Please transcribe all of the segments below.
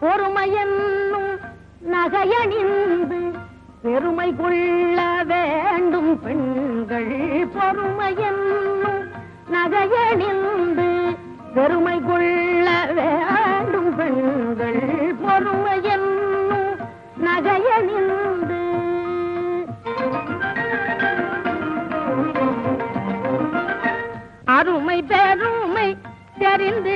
பொறுமையென்னும் நகையணிந்து பெருமை கொள்ள வேண்டும் பெண்கள் பொறுமையென்னும் நகையணிந்து பெருமை கொள்ள வேண்டும் பெண்கள் பொறுமையென்னும் நகையணிந்து அருமை பெருமை தெரிந்து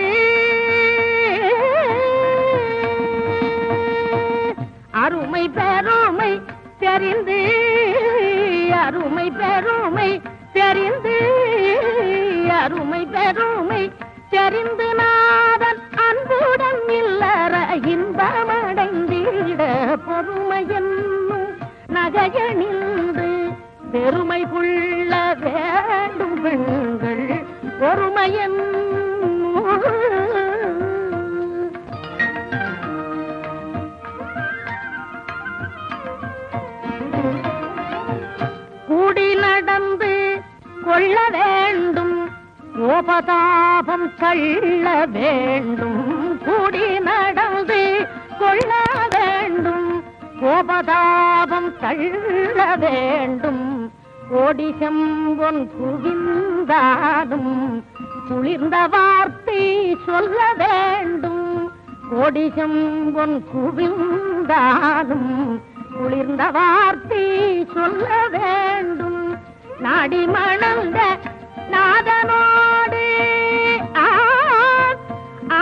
அருமை பெருமை தெரிந்து அருமை பெருமை தெரிந்து அருமை பெருமை தெரிந்து நாதன் அன்புடன் இல்லற இன்பமடைந்திட பொறுமை என்னும் நகையணிந்து பெருமை கொள்ள வேண்டும் பெண்கள் பொறுமையன் கூடி நடந்து கொள்ள வேண்டும் கோபதாபம் தள்ள வேண்டும் கூடி நடந்து கொள்ள வேண்டும் கோபதாபம் தள்ள வேண்டும் கோடி செம்பொன் குவிந்தாலும் குளிர்ந்த வார்த்தை சொல்ல வேண்டும் கோடி செம்பொன் குவிந்தாலும் குளிர்ந்த வார்த்தை சொல்ல வேண்டும் நாடி மணந்த நாதனோடு ஆ, ஆ,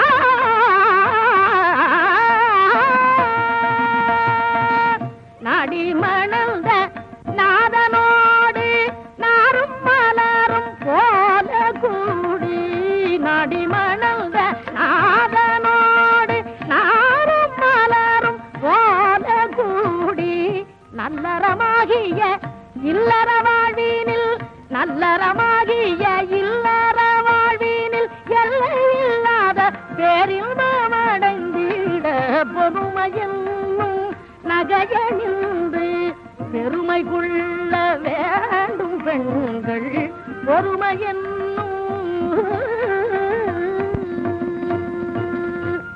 நாடி மணந்த நாதனோடு நாரும் மலரும் போல கூடி நாடி மணந்த நாதனோடு நாரும் மலரும் போல கூடி நல்லறமாகிய இல்லற வாழ்வினில் நல்லறமாகிய இல்லற வாழ்வினில் எல்லை இல்லாத பேரின்பமடைந்திட பொறுமையென்னும் நகையணிந்து பெருமை கொள்ள வேண்டும் பெண்கள் பொறுமையென்னும்